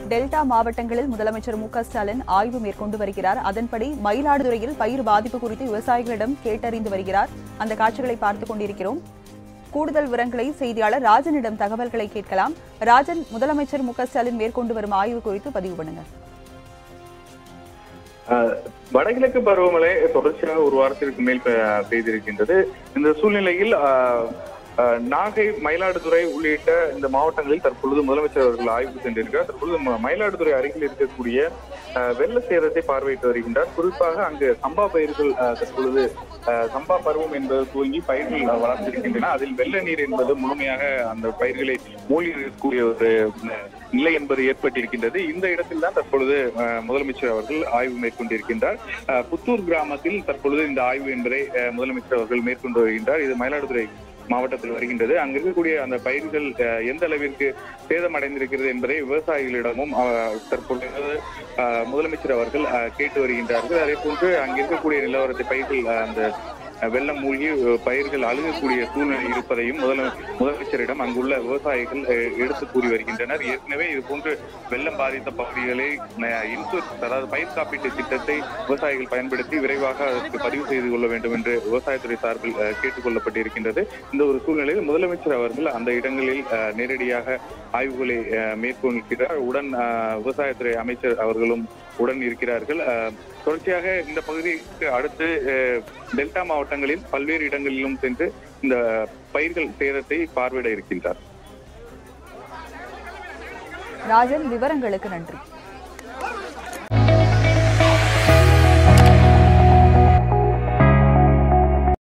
delta மாவட்டங்களில் முதலமைச்சர் மு க ஸ்டாலின் ஆய்வு மேற்கொண்டு வருகிறார் அதன்படி மயிலாடுதுறையில் பயிர் பாதிப்பு குறித்து விவசாயிகளிடம் கேட்டறிந்து வருகிறார் அந்த காட்சிகளை பார்த்துக் கொண்டிருக்கிறோம் கூடுதல் விவரங்களை செய்தியாளர் ராஜனிடம் தகவல்களை கேட்கலாம் ராஜன் முதலமைச்சர் மு க ஸ்டாலின் மேற்கொண்டு வரும் ஆய்வு குறித்து பதிவு பண்ணுங்க ஆஹ் வடகிழக்கு பருவமழை தொடர்ச்சியாக ஒரு வாரத்திற்கு மேல் பெ- பெய்திருக்கின்றது இந்த சூழ்நிலையில் ஆஹ், ஆஹ், நாகை மயிலாடுதுறை உள்ளிட்ட இந்த மாவட்டங்களில் தற்பொழுது முதலமைச்சர் அவர்கள் ஆய்வு சென்றிருக்கிறார் தற்பொழுது ம- மயிலாடுதுறை அருகில் இருக்கக்கூடிய ஆஹ், வெள்ள சேதத்தை பார்வையிட்டு வருகின்றார் குறிப்பாக அங்கு சம்பா பயிர்கள் ஆஹ், தற்பொழுது ஆஹ், சம்பா பருவம் என்பது துவங்கி பயிர்கள் ஆஹ், வளர்ந்திருக்கின்றன அதில் வெள்ள நீர் என்பது முழுமையாக அந்த பயிர்களை மூழ்கி இருக்கக்கூடிய ஒரு ஆஹ், நிலை என்பது ஏற்பட்டிருக்கின்றது இந்த இடத்தில் தான் தற்பொழுது ஆஹ், முதலமைச்சர் அவர்கள் ஆய்வு மேற்கொண்டிருக்கின்றார் ஆஹ், புத்தூர் கிராமத்தில் தற்பொழுது இந்த ஆய்வு என்பதை ஆஹ், முதலமைச்சர் அவர்கள் மேற்கொண்டு வருகின்றார் இது மயிலாடுதுறை மாவட்டத்தில் வருகின்றது அங்க இருக்கக்கூடிய அந்த பயிர்கள் ஆஹ், எந்த அளவிற்கு சேதமடைந்திருக்கிறது என்பதை விவசாயிகளிடமும் ஆஹ், தற்பொழுது ஆஹ், முதலமைச்சர் அவர்கள் ஆஹ், கேட்டு வருகின்றார்கள் அதே போன்று அங்க இருக்கக்கூடிய நிலவரத்தை பயிர்கள் ஆஹ், அந்த அஹ், வெள்ளம் மூழ்கி அஹ், பயிர்கள் அழுகக்கூடிய சூழ்நிலை இருப்பதையும் முதல முதலமைச்சரிடம் அங்குள்ள விவசாயிகள் அஹ், எடுத்து கூறி வருகின்றனர் ஏற்கனவே இது போன்று வெள்ளம் பாதித்த பகுதிகளை அஹ், இன்சூரன்ஸ் அதாவது பயிர் காப்பீட்டு திட்டத்தை விவசாயிகள் பயன்படுத்தி விரைவாக அதற்கு பதிவு செய்து கொள்ள வேண்டும் என்று விவசாயத்துறை சார்பில் அஹ், கேட்டுக் கொள்ளப்பட்டிருக்கின்றது இந்த ஒரு சூழ்நிலையில் முதலமைச்சர் அவர்கள் அந்த இடங்களில் அஹ், நேரடியாக ஆய்வுகளை அஹ், மேற்கொள்கிறார் உடன் அஹ், விவசாயத்துறை அமைச்சர் அவர்களும் உடன் இருக்கிறார்கள் அஹ், தொடர்ச்சியாக இந்த பகுதிக்கு அடுத்து அஹ், டெல்டா மாவட்டங்களில் பல்வேறு இடங்களிலும் சென்று இந்த பயிர்கள் சேதத்தை பார்வையிட இருக்கின்றார் ராஜன் விவரங்களுக்கு நன்றி